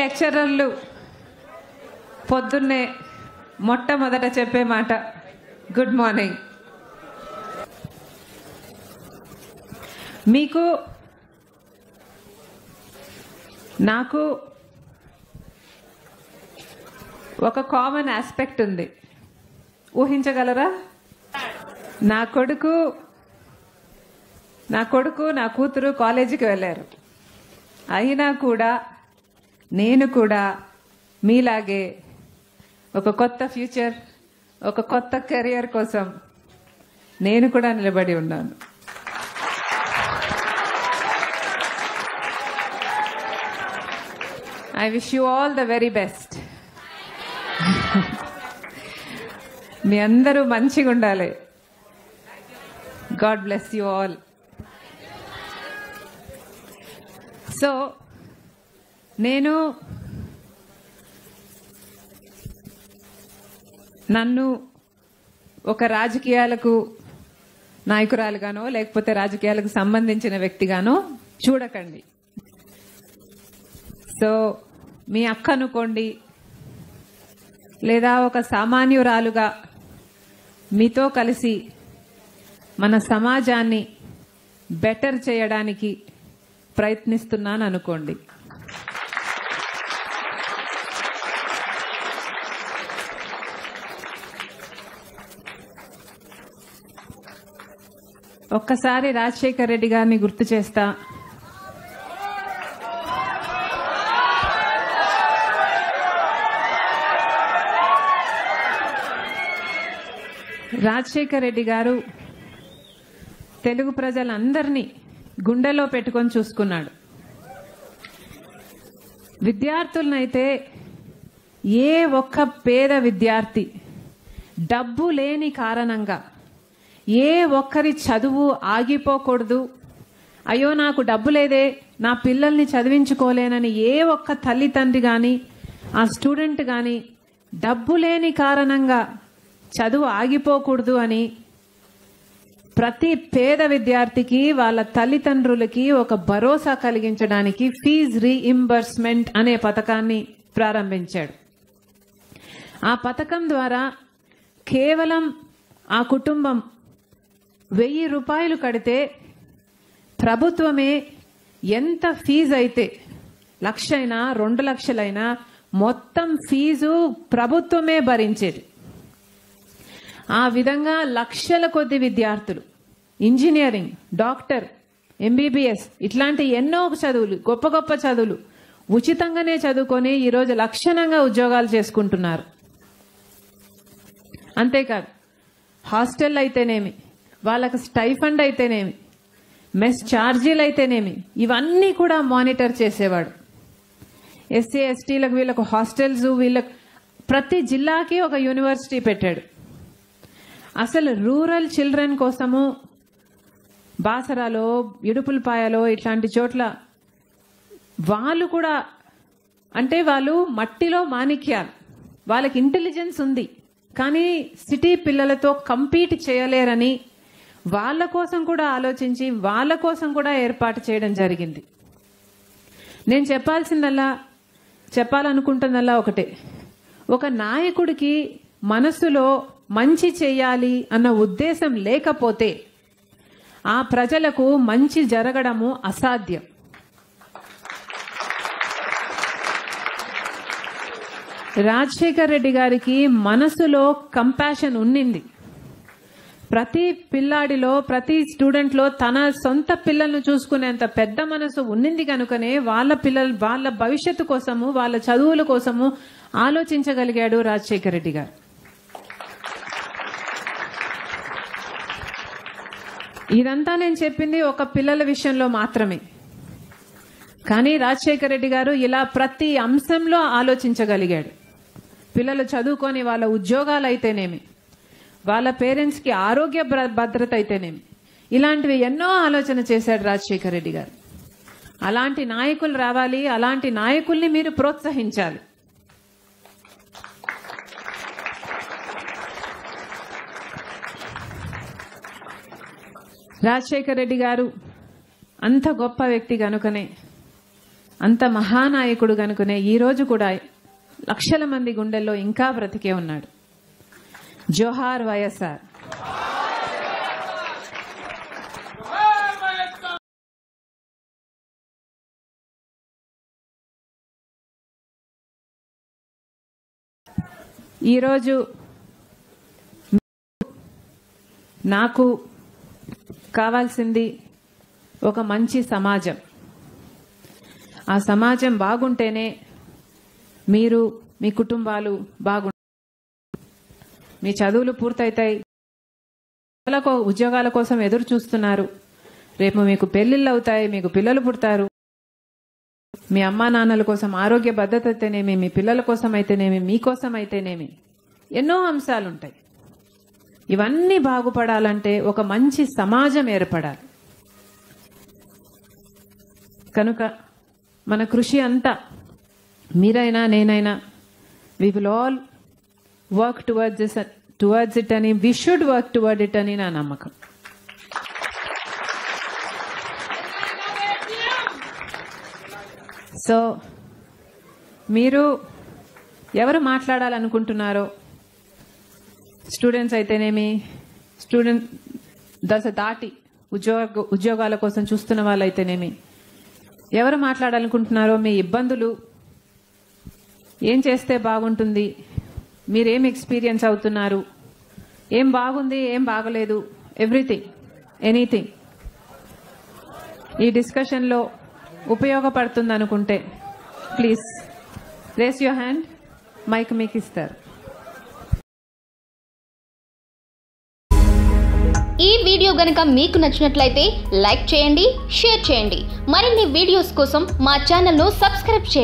లెక్చరర్లు పొద్దున్నే మొట్టమొదట చెప్పే మాట గుడ్ మార్నింగ్ మీకు నాకు ఒక కామన్ ఆస్పెక్ట్ ఉంది ఊహించగలరా నా కొడుకు నా కొడుకు నా కూతురు కాలేజీకి వెళ్ళారు అయినా కూడా నేను కూడా మీలాగే ఒక కొత్త ఫ్యూచర్ ఒక కొత్త కెరియర్ కోసం నేను కూడా నిలబడి ఉన్నాను I wish you all the very best మీ అందరూ మంచిగా ఉండాలి God bless you all so నేను నన్ను ఒక రాజకీయాలకు నాయకురాలుగానో లేకపోతే రాజకీయాలకు సంబంధించిన వ్యక్తిగానో చూడకండి సో మీ అక్క అనుకోండి లేదా ఒక సామాన్యురాలుగా మీతో కలిసి మన సమాజాన్ని బెటర్ చేయడానికి ప్రయత్నిస్తున్నాను అనుకోండి ఒక్కసారి రాజశేఖర్ రెడ్డి గారిని గుర్తు చేస్తా రాజశేఖర్ రెడ్డి గారు తెలుగు ప్రజలందరినీ గుండెలో పెట్టుకొని చూసుకున్నాడు విద్యార్థులనైతే ఏ ఒక్క పేద విద్యార్థి డబ్బు లేని కారణంగా ఏ ఒక్కరి చదువు ఆగిపోకూడదు అయ్యో నాకు డబ్బు లేదే నా పిల్లల్ని చదివించుకోలేనని ఏ ఒక్క తల్లి తండ్రి కానీ ఆ స్టూడెంట్ కానీ డబ్బు లేని కారణంగా చదువు ఆగిపోకూడదు అని ప్రతి పేద విద్యార్థికి వాళ్ళ తల్లిదండ్రులకి ఒక భరోసా కలిగించడానికి ఫీజ్ రీఇంబర్స్మెంట్ అనే పథకాన్ని ప్రారంభించాడు ఆ పథకం ద్వారా కేవలం ఆ కుటుంబం వెయ్యి రూపాయలు కడితే ప్రభుత్వమే ఎంత ఫీజు అయితే లక్షైనా రెండు లక్షలైనా మొత్తం ఫీజు ప్రభుత్వమే భరించేది ఆ విధంగా లక్షల కొద్ది విద్యార్థులు ఇంజనీరింగ్ డాక్టర్ ఎంబీబీఎస్ ఇట్లాంటి ఎన్నో చదువులు గొప్ప గొప్ప చదువులు ఉచితంగానే చదువుకొని ఈరోజు లక్షణంగా ఉద్యోగాలు చేసుకుంటున్నారు అంతేకాదు హాస్టల్ అయితేనేమి వాళ్ళకి స్టైఫండ్ అయితేనేమి మెస్ ఛార్జీలు అయితేనేమి ఇవన్నీ కూడా మానిటర్ చేసేవాడు ఎస్సీ ఎస్టీలకు వీళ్ళకు హాస్టల్స్ వీళ్ళకు ప్రతి జిల్లాకి ఒక యూనివర్సిటీ పెట్టాడు అసలు రూరల్ చిల్డ్రన్ కోసము బాసరాలో ఇడుపులపాయలో ఇట్లాంటి చోట్ల వాళ్ళు కూడా అంటే వాళ్ళు మట్టిలో మాణిక్యాలు వాళ్ళకి ఇంటెలిజెన్స్ ఉంది కానీ సిటీ పిల్లలతో కంపీట్ చేయలేరని వాళ్ళ కోసం కూడా ఆలోచించి వాళ్ళ కోసం కూడా ఏర్పాటు చేయడం జరిగింది నేను చెప్పాల్సిందల్లా చెప్పాలనుకుంటున్నల్లా ఒకటే ఒక నాయకుడికి మనసులో మంచి చేయాలి అన్న ఉద్దేశం లేకపోతే ఆ ప్రజలకు మంచి జరగడము అసాధ్యం రాజశేఖర్ రెడ్డి గారికి మనసులో కంపాషన్ ఉన్నింది ప్రతి పిల్లాడిలో ప్రతి స్టూడెంట్లో తన సొంత పిల్లలను చూసుకునేంత పెద్ద మనసు ఉన్నింది కనుకనే వాళ్ళ పిల్లలు వాళ్ళ భవిష్యత్తు కోసము వాళ్ళ చదువుల కోసము ఆలోచించగలిగాడు రాజశేఖర్ రెడ్డి గారు ఇదంతా నేను చెప్పింది ఒక పిల్లల విషయంలో మాత్రమే కానీ రాజశేఖర రెడ్డి గారు ఇలా ప్రతి అంశంలో ఆలోచించగలిగాడు పిల్లలు చదువుకొని వాళ్ళ ఉద్యోగాలు అయితేనేమి వాళ్ళ పేరెంట్స్కి ఆరోగ్య భద్ర- భద్రత అయితేనేమి ఇలాంటివి ఎన్నో ఆలోచన చేశాడు రాజశేఖర రెడ్డి గారు అలాంటి నాయకులు రావాలి అలాంటి నాయకుల్ని మీరు ప్రోత్సహించాలి రాజశేఖర రెడ్డి గారు అంత గొప్ప వ్యక్తి కనుకనే అంత మహానాయకుడు కనుకునే ఈ రోజు కూడా లక్షల మంది గుండెల్లో ఇంకా బ్రతికే ఉన్నాడు జోహార్ వైఎస్ఆర్ ఈరోజు నాకు కావాల్సింది ఒక మంచి సమాజం ఆ సమాజం బాగుంటేనే మీరు మీ కుటుంబాలు బాగు మీ చదువులు పూర్తయితాయి పిల్లలకు ఉద్యోగాల కోసం ఎదురు చూస్తున్నారు రేపు మీకు పెళ్లిళ్ళు అవుతాయి మీకు పిల్లలు పుడతారు మీ అమ్మా నాన్నల కోసం ఆరోగ్య భద్రత అయితేనేమి మీ పిల్లల కోసం అయితేనేమి మీకోసం అయితేనేమి ఎన్నో అంశాలు ఉంటాయి ఇవన్నీ బాగుపడాలంటే ఒక మంచి సమాజం ఏర్పడాలి కనుక మన కృషి అంతా మీరైనా నేనైనా we will all work towards this towards it అని we should work toward it అని నా నమ్మకం సో మీరు ఎవరు మాట్లాడాలనుకుంటున్నారో స్టూడెంట్స్ అయితేనేమి స్టూడెంట్ దశ దాటి ఉద్యోగ ఉద్యోగాల కోసం చూస్తున్న వాళ్ళైతేనేమి ఎవరు మాట్లాడాలనుకుంటున్నారో మీ ఇబ్బందులు ఏం చేస్తే బాగుంటుంది మీరేం ఎక్స్పీరియన్స్ అవుతున్నారు ఏం బాగుంది ఏం బాగలేదు ఎవ్రీథింగ్ ఎనీథింగ్ ఈ డిస్కషన్లో ఉపయోగపడుతుంది అనుకుంటే please raise your hand mike మీకు ఇస్తారు ఈ వీడియో గనుక మీకు నచ్చినట్లయితే లైక్ చేయండి షేర్ చేయండి మరిన్ని వీడియోస్ కోసం మా ఛానల్ను సబ్స్క్రైబ్ చేయండి